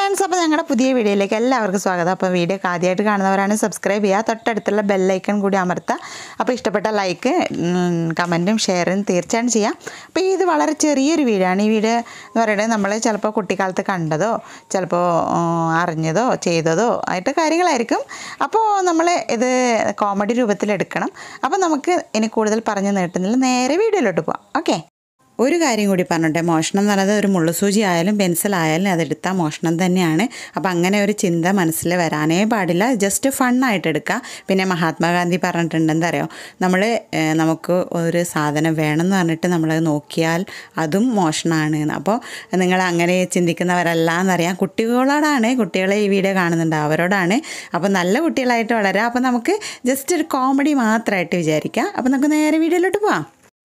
Friends അപ്പോൾ ഞങ്ങളുടെ പുതിയ വീഡിയോയിലേക്ക് എല്ലാവർക്കും സ്വാഗതം അപ്പോൾ വീഡിയോ ഒക്കെ ആദ്യമായിട്ട് കാണുന്നവരാണ് സബ്സ്ക്രൈബ് ചെയ്യുക തൊട്ടടുത്തുള്ള ബെല്ലൈക്കൺ കൂടി അമർത്തുക അപ്പോൾ ഇഷ്ടപ്പെട്ട ലൈക്ക് കമൻറ്റും ഷെയറും തീർച്ചയായും ചെയ്യാം അപ്പോൾ ഇത് വളരെ ചെറിയൊരു വീഡിയോ ആണ് ഈ വീഡിയോ എന്ന് പറയുന്നത് നമ്മൾ ചിലപ്പോൾ കുട്ടിക്കാലത്ത് കണ്ടതോ ചിലപ്പോൾ ഉം, അറിഞ്ഞതോ ചെയ്തതോ ആയിട്ട് കാര്യങ്ങളായിരിക്കും അപ്പോൾ നമ്മൾ ഇത് കോമഡി രൂപത്തിലെടുക്കണം അപ്പോൾ നമുക്ക് ഇനി കൂടുതൽ പറഞ്ഞു നീട്ടുന്നില്ല നേരെ വീഡിയോയിലോട്ട് പോവാം ഓക്കെ ഒരു കാര്യം കൂടി പറഞ്ഞോട്ടെ മോഷണം എന്ന് പറയുന്നത് ഒരു മുള്ളുസൂചി ആയാലും പെൻസിലായാലും അതെടുത്താൽ മോഷണം തന്നെയാണ് അപ്പോൾ അങ്ങനെ ഒരു ചിന്ത മനസ്സിൽ വരാനേ പാടില്ല ജസ്റ്റ് ഫണ്ണായിട്ട് എടുക്കുക പിന്നെ മഹാത്മാഗാന്ധി പറഞ്ഞിട്ടുണ്ട് എന്താ അറിയോ നമ്മൾ ഏഹ്, നമുക്ക് ഒരു സാധനം വേണമെന്ന് പറഞ്ഞിട്ട് നമ്മൾ നോക്കിയാൽ അതും മോഷണമാണ് എന്ന്. അപ്പോൾ നിങ്ങൾ അങ്ങനെ ചിന്തിക്കുന്നവരല്ല എന്നറിയാം കുട്ടികളോടാണ് കുട്ടികളെ ഈ വീഡിയോ കാണുന്നുണ്ട് അവരോടാണ് അപ്പോൾ നല്ല കുട്ടികളായിട്ട് വളരാം അപ്പോൾ നമുക്ക് ജസ്റ്റ് ഒരു കോമഡി മാത്രമായിട്ട് വിചാരിക്കാം അപ്പോൾ നമുക്ക് നേരെ വീഡിയോയിലോട്ട് പോവാം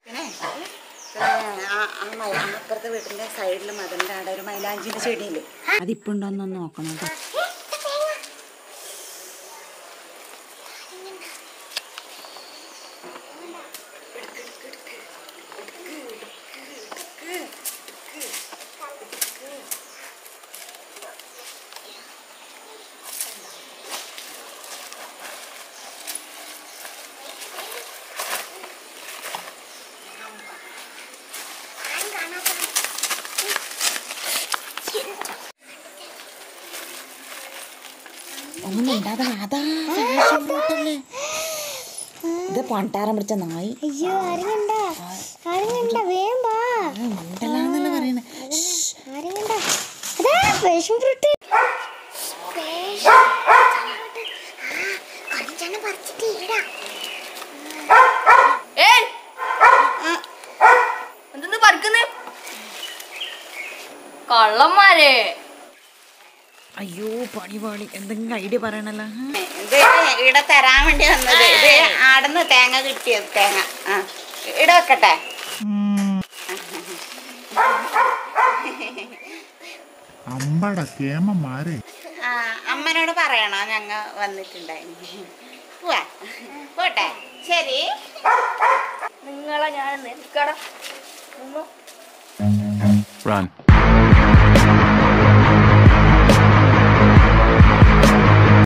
അപ്പുറത്തെ വീട്ടിന്റെ സൈഡിൽ മതിലിന്റെ അവിടെ ഒരു മൈലാഞ്ചിന്റെ ചെടിയില്ലേ അതിപ്പോ ഉണ്ടോന്നൊന്ന് നോക്കണം കേട്ടോ ഒന്നും ഇണ്ടാതെ അതാ fashion fruit അല്ലേ? ഇത് പണ്ടാരം പിടിച്ച നായി അയ്യോ ആരും കണ്ട ആരും കണ്ട വേഗം വാ മണ്ടലാന്നല്ലേ പറയണേ ആരും കണ്ട അതാ പേഷൻ ഫ്രൂട്ട് കുറച്ചെണ്ണം പറിച്ചിട്ട് ഇടാ ഏയ് എന്തെന്ന് പറിക്കുന്നേ കള്ളന്മാരെ അയ്യോ പണി പാളി എന്തെങ്കിലും ഐഡിയ പറയണല്ലോ ഇത് ഇവിടെ തരാൻ വേണ്ടി വന്നത് ഇത് ആടുന്ന് തേങ്ങ കിട്ടിയത് തേങ്ങ ആ ഇവിടെ വെക്കട്ടെ അമ്പട കേമന്മാരെ ആ അമ്മനോട് പറയണോ ഞങ്ങ വന്നിട്ടുണ്ടായിരുന്നു പോവാ പോട്ടെ ശരി നിങ്ങളെ ഞാൻ നെൽക്കട നിന്നു Run.